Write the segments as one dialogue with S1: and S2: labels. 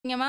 S1: நீங்கம்மா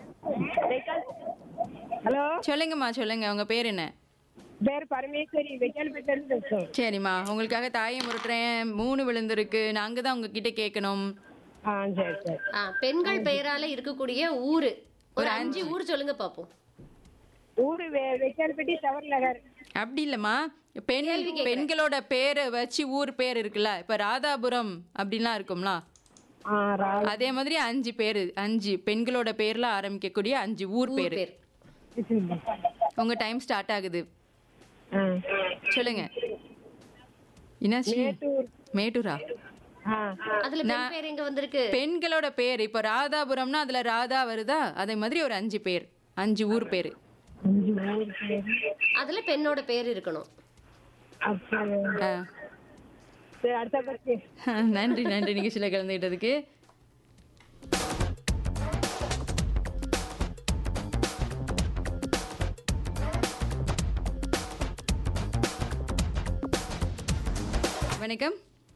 S2: hello
S1: சொல்லுங்கம்மா சொல்லுங்க உங்க பேர் என்ன
S2: பேர் பரமேஸ்வரி வெக்கால்பேட்டிலிருந்து பேசுறோம்
S1: சரிம்மா உங்களுக்காக தாயை முருட்டுறேன் மூணு விழுந்திருக்கு நாங்க தான் உங்ககிட்ட கேட்கணும்
S2: ஆ சரி சரி
S3: ஆ, பெண்கள் பெயரால இருக்கக்கூடிய ஊரு ஒரு அஞ்சு ஊர் சொல்லுங்க பாப்போம்
S2: ஊரு வெ- வெக்கால்பேட்டி சவர் நகர்
S1: அப்படி இல்லம்மா பெண் பெண்களோட பேரை வச்சு ஊர் பேர் இருக்குல்ல இப்ப ராதாபுரம் அப்படின்லாம் இருக்கும்ல
S2: ஆ ரா
S1: அதே மாதிரி அஞ்சு பேர் அஞ்சு பெண்களோட பேர்ல ஆரம்பிக்கக்கூடிய அஞ்சு ஊர் பேர்
S3: பேர்
S1: உங்க டைம் ஸ்டார்ட் ஆகுது
S2: ஆ.
S1: சொல்லுங்க என்னாச்சு
S2: மேட்டூர்
S1: மேட்டூரா
S2: ஆ
S3: அதுல பெண் பேர் எங்க வந்திருக்கு
S1: பெண்களோட பேர் இப்ப ராதாபுரம்னா அதுல ராதா வருதா அதே மாதிரி ஒரு அஞ்சு பேர் அஞ்சு ஊர் பேர்
S2: அஞ்சு ஊர் பேர்
S3: அதுல பெண்ணோட பேர் இருக்கணும்
S2: அப்போ
S1: ஆ.
S2: சரி அடுத்த பத்தி
S1: நன்றி நன்றி நிகழ்ச்சியில கலந்துகிட்டதுக்கு வணக்கம்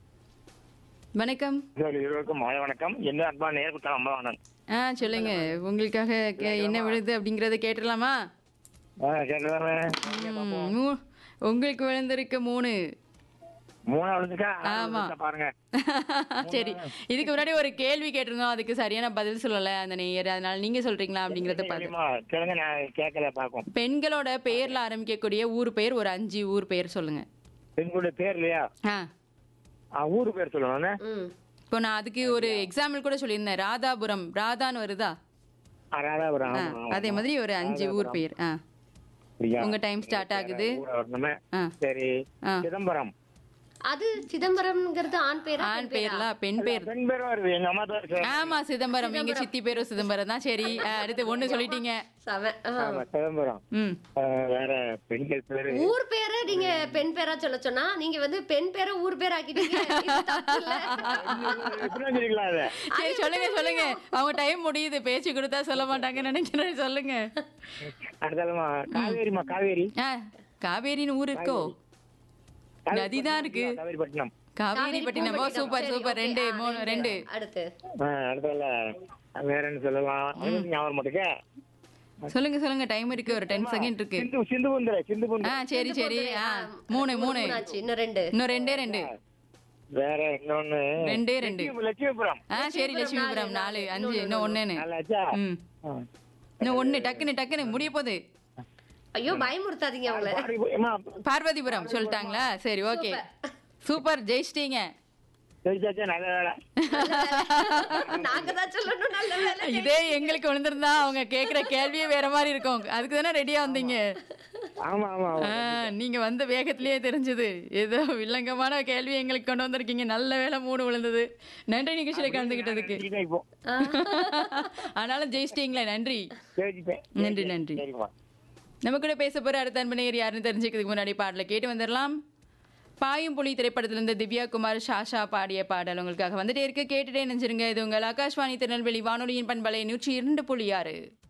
S1: வணக்கம்
S4: சார் இருவருக்கும் மாலை வணக்கம் என்ன அன்பா நேர்குத்தால் அம்பலவாணன்
S1: ஆ சொல்லுங்க உங்களுக்காக கே- என்ன விழுது அப்படிங்கறத கேட்டுடலாமா
S4: ஆ கேட்டுதானே
S1: ம், மூ- உங்களுக்கு விழுந்திருக்கு மூணு
S4: மூணா விழுந்துட்டா
S1: ஆமா.
S4: விழுந்துட்டா பாருங்க
S1: சரி இதுக்கு முன்னாடி ஒரு கேள்வி கேட்டிருந்தோம் அதுக்கு சரியான பதில் சொல்லல அந்த நேயர் அதனால நீங்க சொல்றீங்களா அப்படிங்கறத பாத்து
S4: தெரியுமா கேளுங்க நான் கேட்கல பார்க்கும்
S1: பெண்களோட பெயர்ல ஆரம்பிக்கக்கூடிய ஊர் பெயர் ஒரு அஞ்சு ஊர் பெயர் சொல்லுங்க
S4: பெண்களுடைய பேர் இல்லையா
S1: ஆ
S4: ஆ, ஊரு பேர் சொல்லணும்
S3: ம்
S1: இப்போ நான் அதுக்கு ஒரு எக்ஸாம்பிள் கூட சொல்லியிருந்தேன் ராதாபுரம் ராதான்னு வருதா
S4: ராதாபுரம்
S1: ஆ, அதே மாதிரி ஒரு அஞ்சு ஊர் பெயர் ஆ உங்க டைம் ஸ்டார்ட் ஆகுது
S4: வரணுமே
S1: ஆ.
S4: சரி
S1: ஆ.
S4: சிதம்பரம்
S3: அது சிதம்பரம்ங்கிறது ஆண் பேரா
S1: ஆண் பேர்ல பெண் பேர்
S4: பெண் பேரும் வருது எங்க அம்மா பேர் சிதம்பரம்.
S1: ஆமா சிதம்பரம் எங்க சித்தி பேரும் சிதம்பரம் தான் சரி ஆ, அடுத்து ஒண்ணு சொல்லிட்டீங்க
S3: செம ஆ.
S4: ஆமா சிதம்பரம்
S1: ம்
S4: ஆ, வேற பெண்கள் பேரு
S3: ஊர் பேரை நீங்க பெண் பேரா சொல்ல சொன்னா நீங்க வந்து பெண் பேரை ஊர் பேர் ஆக்கிட்டீங்க இது தப்பு இல்ல.
S4: எப்படி வச்சிருக்கலாம் அதை
S1: சரி சொல்லுங்க சொல்லுங்க அவங்க டைம் முடியுது பேச்சு கொடுத்தா சொல்ல மாட்டாங்கன்னு நினைக்கிறேன் சொல்லுங்க
S4: அடுத்தாலுமா காவேரிமா காவேரி
S1: ஆ காவேரின்னு ஊர் இருக்கோ நதிதான் இருக்கு
S4: காவேரிப்பட்டினம்
S1: காவேரிப்பட்டினம் ஓ சூப்பர்
S3: சரி,
S1: சூப்பர்
S3: okay.
S1: ரெண்டு
S3: ஆ,
S1: மூணு ரெண்டு
S3: அடுத்து
S4: ஆ, அடுத்தால வேற என்ன சொல்லலாம் அது ஞாபகம் மாட்டுக்க
S1: சொல்லுங்க சொல்லுங்க டைம் இருக்கு ஒரு டென் செகண்ட் இருக்கு
S4: சிந்து சிந்து புந்திர சிந்து
S1: ஆ
S4: புந்திர
S1: சரி சரி ஆ மூணு மூணு
S3: மூணாச்சு இன்னும் ரெண்டு
S1: இன்னும் ரெண்டே ரெண்டு
S4: வேற இன்னொன்னு
S1: ரெண்டே ரெண்டு
S4: லட்சுமி- லட்சுமிபுரம்
S1: ஆ சரி லட்சுமிபுரம் நாலு அஞ்சு இன்னும் ஒண்ணுன்னு
S4: நல்லாச்சா
S1: ம்
S4: ஆ.
S1: இன்னும் ஒண்ணு டக்குன்னு டக்குன்னு முடிய போகுது
S3: ஐயோ பயமுறுத்தாதீங்க அவங்கள
S4: பாரு, அம்மா,
S1: பார்வதிபுரம் சொல்லிட்டாங்களா சரி ஓகே சூப்பர் ஜெயிச்சிட்டீங்க
S4: ஜெயிச்சாச்சா நல்ல வேலை
S3: நாங்க தான் சொல்லணும் நல்ல வேலை
S1: இதே எங்களுக்கு விழுந்திருந்தா அவங்க கேக்குற கேள்வியே வேற மாதிரி இருக்கும் அதுக்கு தானே ரெடியா வந்தீங்க
S4: ஆமா ஆமா ஆமா.
S1: ஆ, நீங்க வந்த வேகத்திலேயே தெரிஞ்சது ஏதோ வில்லங்கமான கேள்வி எங்களுக்கு கொண்டு வந்திருக்கீங்க நல்ல வேலை மூணு விழுந்தது நன்றி நிகழ்ச்சியில கலந்துகிட்டதுக்கு
S4: ஜெயிச்சிட்டேன் இப்போ
S1: ஆனாலும் ஜெயிச்சிட்டீங்களே நன்றி
S4: ஜெயிச்சிட்டேன்
S1: நன்றி நன்றி
S4: சரிம்மா
S1: நம்ம கூட பேச போற அடுத்த அன்பனையர் யாருன்னு தெரிஞ்சுக்கிறதுக்கு முன்னாடி பாடலை கேட்டு வந்துடலாம் பாயும் புலி திரைப்படத்திலிருந்து திவ்யா குமார் ஷாஷா பாடிய பாடல் உங்களுக்காக வந்துட்டே இருக்கு கேட்டுட்டே நினைச்சிருங்க இது உங்கள் ஆகாஷ்வாணி திருநெல்வேலி வானொலியின் பண்பலை நூற்றி இரண்டு புள்ளி ஆறு